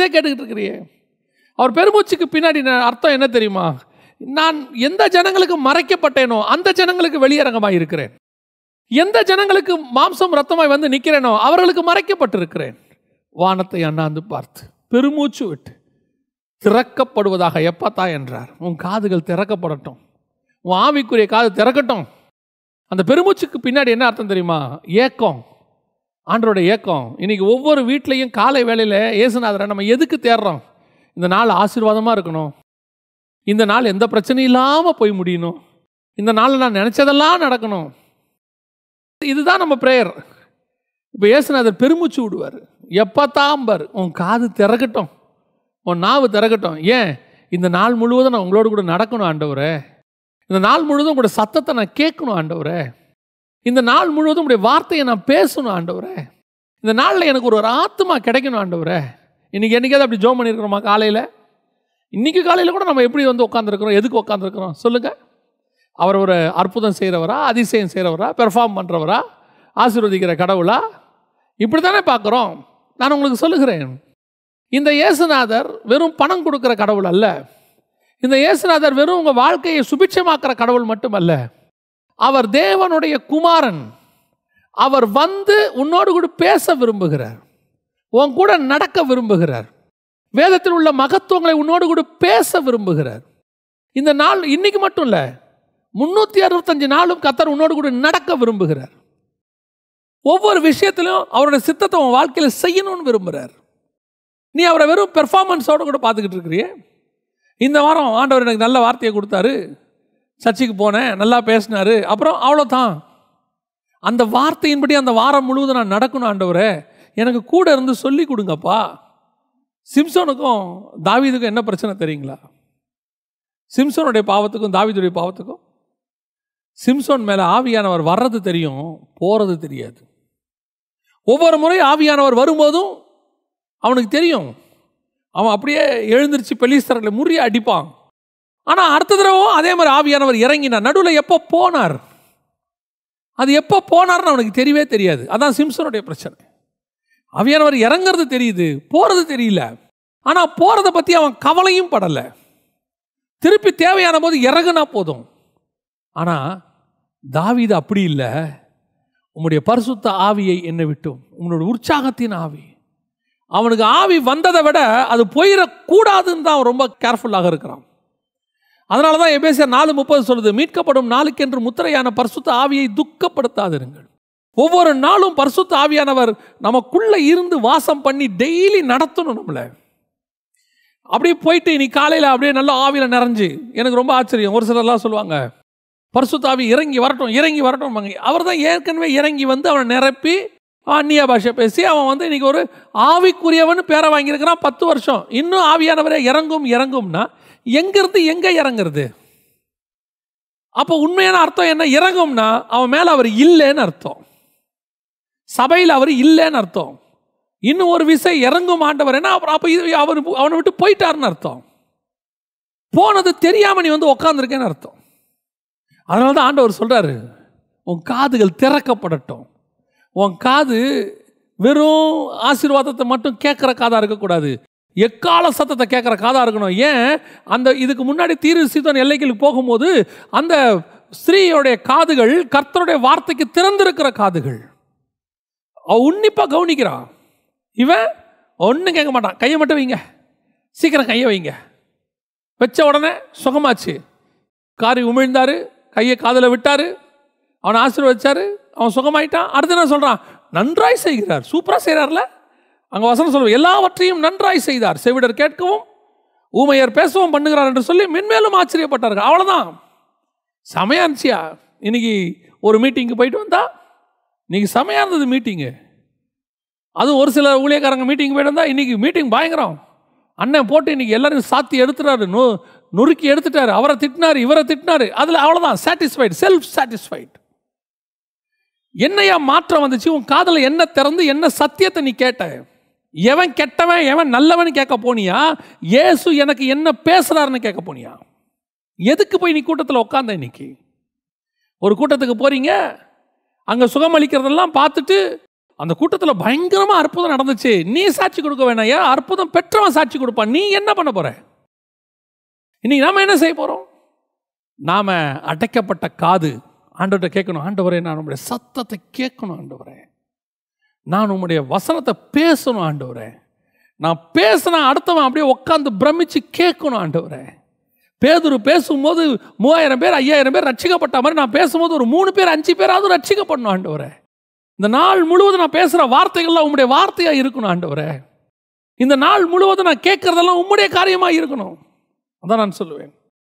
இதே கேட்டுக்கிட்டு இருக்கிறியே அவர் பெருமூச்சுக்கு பின்னாடி நான் அர்த்தம் என்ன தெரியுமா நான் எந்த ஜனங்களுக்கு மறைக்கப்பட்டேனோ அந்த ஜனங்களுக்கு வெளியரங்கமாக இருக்கிறேன் எந்த ஜனங்களுக்கு மாம்சம் ரத்தமாய் வந்து நிற்கிறேனோ அவர்களுக்கு மறைக்கப்பட்டிருக்கிறேன் வானத்தை அண்ணாந்து பார்த்து பெருமூச்சு விட்டு திறக்கப்படுவதாக எப்பத்தா என்றார் உன் காதுகள் திறக்கப்படட்டும் உன் ஆவிக்குரிய காது திறக்கட்டும் அந்த பெருமூச்சுக்கு பின்னாடி என்ன அர்த்தம் தெரியுமா ஏக்கம் ஆண்டரோட ஏக்கம் இன்னைக்கு ஒவ்வொரு வீட்லேயும் காலை வேளையில் ஏசுநாதரை நம்ம எதுக்கு தேடுறோம் இந்த நாள் ஆசீர்வாதமாக இருக்கணும் இந்த நாள் எந்த பிரச்சனையும் இல்லாமல் போய் முடியணும் இந்த நாள் நான் நினச்சதெல்லாம் நடக்கணும் இதுதான் நம்ம ப்ரேயர் இப்போ ஏசுநாதர் பெருமூச்சு விடுவார் எப்பத்தாம்பர் உன் காது திறக்கட்டும் உன் நாவு திறக்கட்டும் ஏன் இந்த நாள் முழுவதும் நான் உங்களோட கூட நடக்கணும் ஆண்டவரே இந்த நாள் முழுவதும் உங்களோட சத்தத்தை நான் கேட்கணும் ஆண்டவரே இந்த நாள் முழுவதும் உங்களுடைய வார்த்தையை நான் பேசணும் ஆண்டவரே இந்த நாளில் எனக்கு ஒரு ஒரு ஆத்மா கிடைக்கணும் ஆண்டவரே இன்னைக்கு என்னைக்காவது அப்படி ஜோம் பண்ணியிருக்கிறோமா காலையில் இன்னைக்கு காலையில் கூட நம்ம எப்படி வந்து உட்காந்துருக்கிறோம் எதுக்கு உட்காந்துருக்கிறோம் சொல்லுங்கள் அவர் ஒரு அற்புதம் செய்கிறவரா அதிசயம் செய்கிறவரா பெர்ஃபார்ம் பண்ணுறவரா ஆசீர்வதிக்கிற கடவுளா இப்படி தானே பார்க்குறோம் நான் உங்களுக்கு சொல்லுகிறேன் இந்த இயேசுநாதர் வெறும் பணம் கொடுக்குற கடவுள் அல்ல இந்த இயேசுநாதர் வெறும் உங்கள் வாழ்க்கையை சுபிட்சமாக்குற கடவுள் மட்டுமல்ல அவர் தேவனுடைய குமாரன் அவர் வந்து உன்னோடு கூட பேச விரும்புகிறார் உன் கூட நடக்க விரும்புகிறார் வேதத்தில் உள்ள மகத்துவங்களை உன்னோடு கூட பேச விரும்புகிறார் இந்த நாள் இன்னைக்கு மட்டும் இல்லை முன்னூற்றி அறுபத்தஞ்சு நாளும் கத்தர் உன்னோடு கூட நடக்க விரும்புகிறார் ஒவ்வொரு விஷயத்திலும் அவரோட சித்தத்தை உன் வாழ்க்கையில் செய்யணும்னு விரும்புகிறார் நீ அவரை வெறும் பெர்ஃபார்மன்ஸோட கூட பார்த்துக்கிட்டு இருக்கிறியே இந்த வாரம் ஆண்டவர் எனக்கு நல்ல வார்த்தையை கொடுத்தாரு சர்ச்சுக்கு போனேன் நல்லா பேசினாரு அப்புறம் அவ்வளோதான் அந்த வார்த்தையின்படி அந்த வாரம் முழுவதும் நான் நடக்கணும் ஆண்டவரே எனக்கு கூட இருந்து சொல்லி கொடுங்கப்பா சிம்சோனுக்கும் தாவீதுக்கும் என்ன பிரச்சனை தெரியுங்களா சிம்சோனுடைய பாவத்துக்கும் தாவீதுடைய பாவத்துக்கும் சிம்சோன் மேலே ஆவியானவர் வர்றது தெரியும் போகிறது தெரியாது ஒவ்வொரு முறை ஆவியானவர் வரும்போதும் அவனுக்கு தெரியும் அவன் அப்படியே எழுந்திருச்சு பெலிஸ்தர்களை முறிய அடிப்பான் ஆனால் அடுத்த தடவும் அதே மாதிரி ஆவியானவர் இறங்கினார் நடுவில் எப்போ போனார் அது எப்போ போனார்னு அவனுக்கு தெரியவே தெரியாது அதான் சிம்சனுடைய பிரச்சனை ஆவியானவர் இறங்குறது தெரியுது போகிறது தெரியல ஆனால் போகிறத பற்றி அவன் கவலையும் படலை திருப்பி தேவையான போது இறங்குனா போதும் ஆனால் தாவீது அப்படி இல்லை உம்முடைய பரிசுத்த ஆவியை என்னை விட்டும் உங்களுடைய உற்சாகத்தின் ஆவி அவனுக்கு ஆவி வந்ததை விட அது போயிடக்கூடாதுன்னு தான் அவன் ரொம்ப கேர்ஃபுல்லாக இருக்கிறான் அதனால தான் எபேசியர் நாலு முப்பது சொல்லுது மீட்கப்படும் நாளுக்கென்று முத்திரையான பரிசுத்த ஆவியை துக்கப்படுத்தாதிருங்கள் ஒவ்வொரு நாளும் பரிசுத்த ஆவியானவர் நமக்குள்ள இருந்து வாசம் பண்ணி டெய்லி நடத்தணும் நம்மளை அப்படியே போயிட்டு இன்னைக்கு காலையில் அப்படியே நல்ல ஆவியில் நிறைஞ்சு எனக்கு ரொம்ப ஆச்சரியம் ஒரு சிலர்லாம் சொல்லுவாங்க பரிசுத்தாவி இறங்கி வரட்டும் இறங்கி வரட்டும் அவர் தான் ஏற்கனவே இறங்கி வந்து அவனை நிரப்பி அந்நிய பாஷை பேசி அவன் வந்து இன்னைக்கு ஒரு ஆவிக்குரியவன் பேரை வாங்கியிருக்கிறான் பத்து வருஷம் இன்னும் ஆவியானவரே இறங்கும் இறங்கும்னா எங்கிருந்து எங்கே இறங்குறது அப்போ உண்மையான அர்த்தம் என்ன இறங்கும்னா அவன் மேலே அவர் இல்லைன்னு அர்த்தம் சபையில் அவர் இல்லைன்னு அர்த்தம் இன்னும் ஒரு விசை இறங்கும் ஆண்டவர் என்ன அப்புறம் அப்போ இது அவர் அவனை விட்டு போயிட்டாருன்னு அர்த்தம் போனது தெரியாம நீ வந்து உக்காந்துருக்கேன்னு அர்த்தம் அதனால தான் ஆண்டவர் சொல்றாரு உன் காதுகள் திறக்கப்படட்டும் உன் காது வெறும் ஆசீர்வாதத்தை மட்டும் கேட்குற காதாக இருக்கக்கூடாது எக்கால சத்தத்தை கேட்குற காதாக இருக்கணும் ஏன் அந்த இதுக்கு முன்னாடி தீரு சீதன் எல்லைகளுக்கு போகும்போது அந்த ஸ்திரீயோடைய காதுகள் கர்த்தருடைய வார்த்தைக்கு திறந்திருக்கிற காதுகள் அவ உன்னிப்பாக கவனிக்கிறான் இவன் ஒன்றும் கேட்க மாட்டான் கையை மட்டும் வைங்க சீக்கிரம் கையை வைங்க வச்ச உடனே சுகமாச்சு காரி உமிழ்ந்தாரு கையை காதில் விட்டாரு அவனை ஆசீர்வதிச்சாரு அவன் சுகமாயிட்டான் அடுத்து என்ன சொல்கிறான் நன்றாய் செய்கிறார் சூப்பராக செய்கிறார்ல அங்கே வசனம் சொல்லுவோம் எல்லாவற்றையும் நன்றாய் செய்தார் செவிடர் கேட்கவும் ஊமையர் பேசவும் பண்ணுகிறார் என்று சொல்லி மென்மேலும் ஆச்சரியப்பட்டார்கள் அவ்வளோதான் செமையா இருந்துச்சியா இன்னைக்கு ஒரு மீட்டிங்க்கு போயிட்டு வந்தா இன்னைக்கு செமையா இருந்தது மீட்டிங்கு அதுவும் ஒரு சில ஊழியக்காரங்க மீட்டிங் போயிட்டு வந்தா இன்னைக்கு மீட்டிங் பயங்கரம் அண்ணன் போட்டு இன்னைக்கு எல்லாரும் சாத்தி எடுத்துட்டாரு நு நுறுக்கி எடுத்துட்டாரு அவரை திட்டினாரு இவரை திட்டினாரு அதில் அவ்வளோதான் சாட்டிஸ்ஃபைடு செல்ஃப் சாட்டிஸ்ஃபைடு என்னையா மாற்றம் வந்துச்சு உன் காதில் என்ன திறந்து என்ன சத்தியத்தை நீ கேட்ட எவன் கெட்டவன் எவன் நல்லவன் கேட்க போனியா இயேசு எனக்கு என்ன பேசுறாருன்னு கேட்க போனியா எதுக்கு போய் நீ கூட்டத்தில் உட்காந்த இன்னைக்கு ஒரு கூட்டத்துக்கு போறீங்க அங்கே சுகமளிக்கிறதெல்லாம் பார்த்துட்டு அந்த கூட்டத்தில் பயங்கரமாக அற்புதம் நடந்துச்சு நீ சாட்சி கொடுக்க வேணாம் ஏன் அற்புதம் பெற்றவன் சாட்சி கொடுப்பான் நீ என்ன பண்ண போற இன்னைக்கு நாம என்ன செய்ய போறோம் நாம அடைக்கப்பட்ட காது ஆண்டவர்கிட்ட கேட்கணும் ஆண்டவரே நான் உங்களுடைய சத்தத்தை கேட்கணும் ஆண்டவரே நான் உங்களுடைய வசனத்தை பேசணும் ஆண்டவரே நான் பேசினா அடுத்தவன் அப்படியே உட்காந்து பிரமிச்சு கேட்கணும் ஆண்டவரே பேதுரு பேசும்போது மூவாயிரம் பேர் ஐயாயிரம் பேர் ரட்சிக்கப்பட்ட மாதிரி நான் பேசும்போது ஒரு மூணு பேர் அஞ்சு பேராவது ரட்சிக்கப்படணும் ஆண்டவரே இந்த நாள் முழுவதும் நான் பேசுகிற வார்த்தைகள்லாம் உங்களுடைய வார்த்தையாக இருக்கணும் ஆண்டவரே இந்த நாள் முழுவதும் நான் கேட்குறதெல்லாம் உம்முடைய காரியமாக இருக்கணும் அதான் நான் சொல்லுவேன்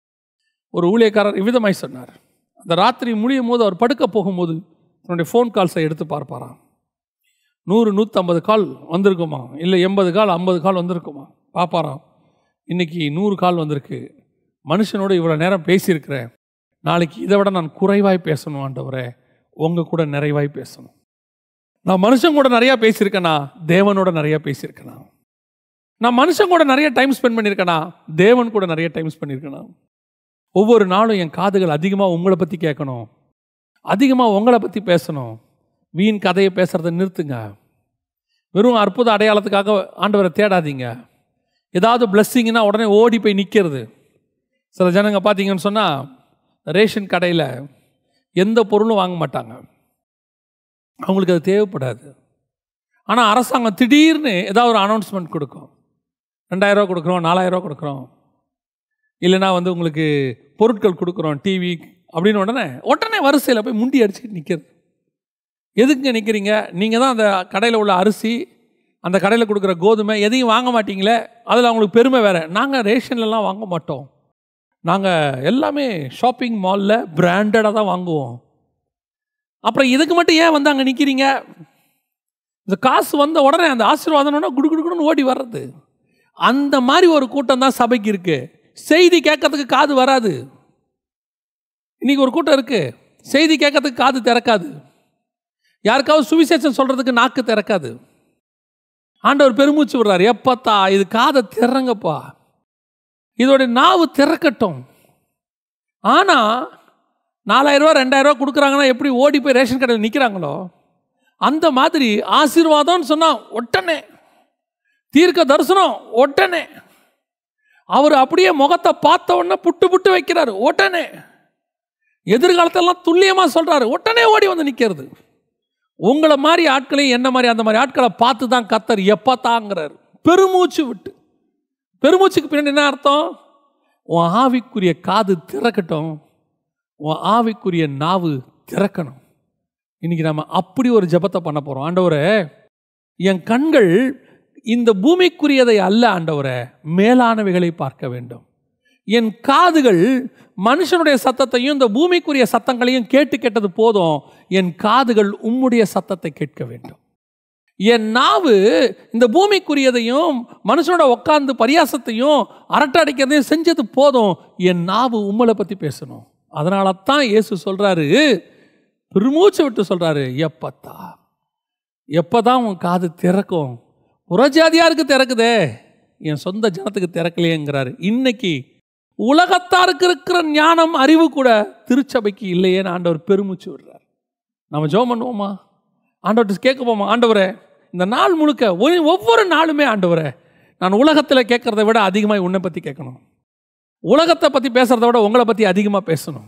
ஒரு ஊழியக்காரர் இவ்விதமாய் சொன்னார் அந்த ராத்திரி முடியும் போது அவர் படுக்க போகும்போது தன்னுடைய ஃபோன் கால்ஸை எடுத்து பார்ப்பாராம் நூறு நூற்றம்பது கால் வந்திருக்குமா இல்லை எண்பது கால் ஐம்பது கால் வந்திருக்குமா பார்ப்பாராம் இன்னைக்கு நூறு கால் வந்திருக்கு மனுஷனோடு இவ்வளோ நேரம் பேசியிருக்கிறேன் நாளைக்கு இதை விட நான் குறைவாய் பேசணும் ஆண்டவரே உங்கள் கூட நிறைவாய் பேசணும் நான் மனுஷன் கூட நிறையா பேசியிருக்கேனா தேவனோட நிறையா பேசியிருக்கேனா நான் மனுஷன் கூட நிறைய டைம் ஸ்பெண்ட் பண்ணியிருக்கேனா தேவன் கூட நிறைய டைம் ஸ்பெண்ட் பண்ணியிருக்கேனா ஒவ்வொரு நாளும் என் காதுகள் அதிகமாக உங்களை பற்றி கேட்கணும் அதிகமாக உங்களை பற்றி பேசணும் வீண் கதையை பேசுகிறத நிறுத்துங்க வெறும் அற்புத அடையாளத்துக்காக ஆண்டவரை தேடாதீங்க ஏதாவது பிளஸ்ஸிங்னா உடனே ஓடி போய் நிற்கிறது சில ஜனங்க பார்த்தீங்கன்னு சொன்னால் ரேஷன் கடையில் எந்த பொருளும் வாங்க மாட்டாங்க அவங்களுக்கு அது தேவைப்படாது ஆனால் அரசாங்கம் திடீர்னு ஏதாவது ஒரு அனௌன்ஸ்மெண்ட் கொடுக்கும் ரெண்டாயிரரூவா கொடுக்குறோம் நாலாயிரரூவா கொடுக்குறோம் இல்லைனா வந்து உங்களுக்கு பொருட்கள் கொடுக்குறோம் டிவி அப்படின்னு உடனே உடனே வரிசையில் போய் முண்டி அடிச்சுட்டு நிற்கிறது எதுக்குங்க நிற்கிறீங்க நீங்கள் தான் அந்த கடையில் உள்ள அரிசி அந்த கடையில் கொடுக்குற கோதுமை எதையும் வாங்க மாட்டீங்களே அதில் அவங்களுக்கு பெருமை வேறு நாங்கள் ரேஷன்லலாம் வாங்க மாட்டோம் நாங்கள் எல்லாமே ஷாப்பிங் மாலில் பிராண்டடாக தான் வாங்குவோம் அப்புறம் இதுக்கு மட்டும் ஏன் வந்து அங்கே நிற்கிறீங்க இந்த காசு வந்த உடனே அந்த ஆசீர்வாதம்னா குடு குடு குடுன்னு ஓடி வர்றது அந்த மாதிரி ஒரு கூட்டம் தான் சபைக்கு இருக்கு செய்தி கேட்கறதுக்கு காது வராது இன்னைக்கு ஒரு கூட்டம் இருக்கு செய்தி கேட்கறதுக்கு காது திறக்காது யாருக்காவது சுவிசேஷம் சொல்றதுக்கு நாக்கு திறக்காது ஆண்டவர் பெருமூச்சு விடுறாரு எப்பத்தா இது காதை திறங்கப்பா இதோடைய நாவு திறக்கட்டும் ஆனால் நாலாயிரரூவா ரெண்டாயிரரூவா கொடுக்குறாங்கன்னா எப்படி ஓடி போய் ரேஷன் கடையில் நிற்கிறாங்களோ அந்த மாதிரி ஆசீர்வாதம்னு சொன்னால் உடனே தீர்க்க தரிசனம் உடனே அவர் அப்படியே முகத்தை பார்த்த உடனே புட்டு புட்டு வைக்கிறாரு உடனே எதிர்காலத்தெல்லாம் துல்லியமாக சொல்கிறாரு உடனே ஓடி வந்து நிற்கிறது உங்களை மாதிரி ஆட்களையும் என்ன மாதிரி அந்த மாதிரி ஆட்களை பார்த்து தான் கத்தர் எப்போ தாங்கிறார் பெருமூச்சு விட்டு பெருமூச்சுக்கு பின்னாடி என்ன அர்த்தம் உன் ஆவிக்குரிய காது திறக்கட்டும் உன் ஆவிக்குரிய நாவு திறக்கணும் இன்னைக்கு நம்ம அப்படி ஒரு ஜெபத்தை பண்ண போகிறோம் ஆண்டவரே என் கண்கள் இந்த பூமிக்குரியதை அல்ல ஆண்டவரே மேலானவைகளை பார்க்க வேண்டும் என் காதுகள் மனுஷனுடைய சத்தத்தையும் இந்த பூமிக்குரிய சத்தங்களையும் கேட்டு கேட்டது போதும் என் காதுகள் உம்முடைய சத்தத்தை கேட்க வேண்டும் என் நாவு இந்த பூமிக்குரியதையும் மனுஷனோட உட்காந்து பரியாசத்தையும் அரட்டை அடிக்கிறதையும் செஞ்சது போதும் என் நாவு உம்மளை பற்றி பேசணும் அதனால தான் இயேசு சொல்கிறாரு பெருமூச்சு விட்டு சொல்கிறாரு எப்பத்தா எப்போ தான் உன் காது திறக்கும் புறஜாதியாருக்கு திறக்குதே என் சொந்த ஜனத்துக்கு திறக்கலையேங்கிறாரு இன்னைக்கு உலகத்தாருக்கு இருக்கிற ஞானம் அறிவு கூட திருச்சபைக்கு இல்லையேன்னு ஆண்டவர் பெருமூச்சு விடுறார் நம்ம ஜோம் பண்ணுவோமா ஆண்டவர்கிட்ட கேட்க போமா ஆண்டவரே இந்த நாள் முழுக்க ஒ- ஒவ்வொரு நாளுமே ஆண்டவரே நான் உலகத்தில் கேட்குறத விட அதிகமாக உன்னை பற்றி கேட்கணும் உலகத்தை பற்றி பேசுகிறத விட உங்களை பற்றி அதிகமாக பேசணும்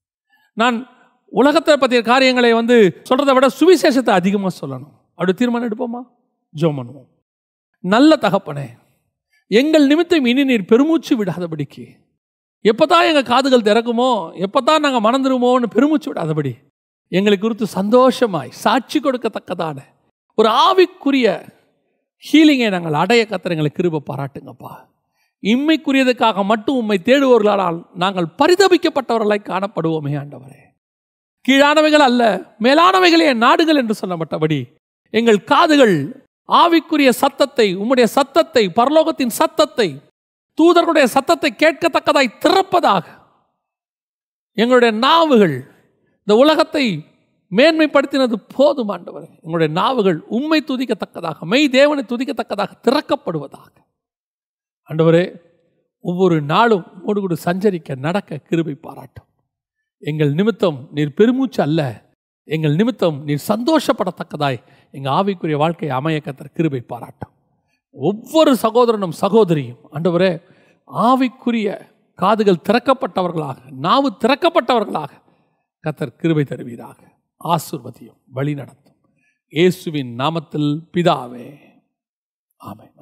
நான் உலகத்தை பற்றிய காரியங்களை வந்து சொல்கிறத விட சுவிசேஷத்தை அதிகமாக சொல்லணும் அப்படி தீர்மானம் எடுப்போமா ஜோம் பண்ணுவோம் நல்ல தகப்பனே எங்கள் நிமித்தம் இனி நீர் பெருமூச்சு விடாதபடிக்கு எப்போ தான் எங்கள் காதுகள் திறக்குமோ எப்போ தான் நாங்கள் மணந்துருமோன்னு பெருமூச்சு விடாதபடி எங்களை குறித்து சந்தோஷமாய் சாட்சி கொடுக்கத்தக்கதான ஒரு ஆவிக்குரிய ஹீலிங்கை நாங்கள் அடைய கத்தர் எங்களுக்கு கிருப பாராட்டுங்கப்பா இம்மைக்குரியதுக்காக மட்டும் உம்மை தேடுவோர்களால் நாங்கள் பரிதபிக்கப்பட்டவர்களாய் காணப்படுவோமே ஆண்டவரே கீழானவைகள் அல்ல மேலானவைகளே நாடுகள் என்று சொல்லப்பட்டபடி எங்கள் காதுகள் ஆவிக்குரிய சத்தத்தை உம்முடைய சத்தத்தை பரலோகத்தின் சத்தத்தை தூதர்களுடைய சத்தத்தை கேட்கத்தக்கதாய் திறப்பதாக எங்களுடைய நாவுகள் இந்த உலகத்தை மேன்மைப்படுத்தினது போதும் ஆண்டவரே எங்களுடைய நாவுகள் உம்மை துதிக்கத்தக்கதாக மெய் தேவனை துதிக்கத்தக்கதாக திறக்கப்படுவதாக ஆண்டவரே ஒவ்வொரு நாளும் உம்மோடு கூட சஞ்சரிக்க நடக்க கிருபை பாராட்டும் எங்கள் நிமித்தம் நீர் பெருமூச்சு அல்ல எங்கள் நிமித்தம் நீர் சந்தோஷப்படத்தக்கதாய் எங்கள் ஆவிக்குரிய வாழ்க்கை அமைய கத்தர் கிருபை பாராட்டும் ஒவ்வொரு சகோதரனும் சகோதரியும் ஆண்டவரே ஆவிக்குரிய காதுகள் திறக்கப்பட்டவர்களாக நாவு திறக்கப்பட்டவர்களாக கத்தர் கிருபை தருவீராக ஆசிர்வதியும் வழி நடத்தும் இயேசுவின் நாமத்தில் பிதாவே ஆமென்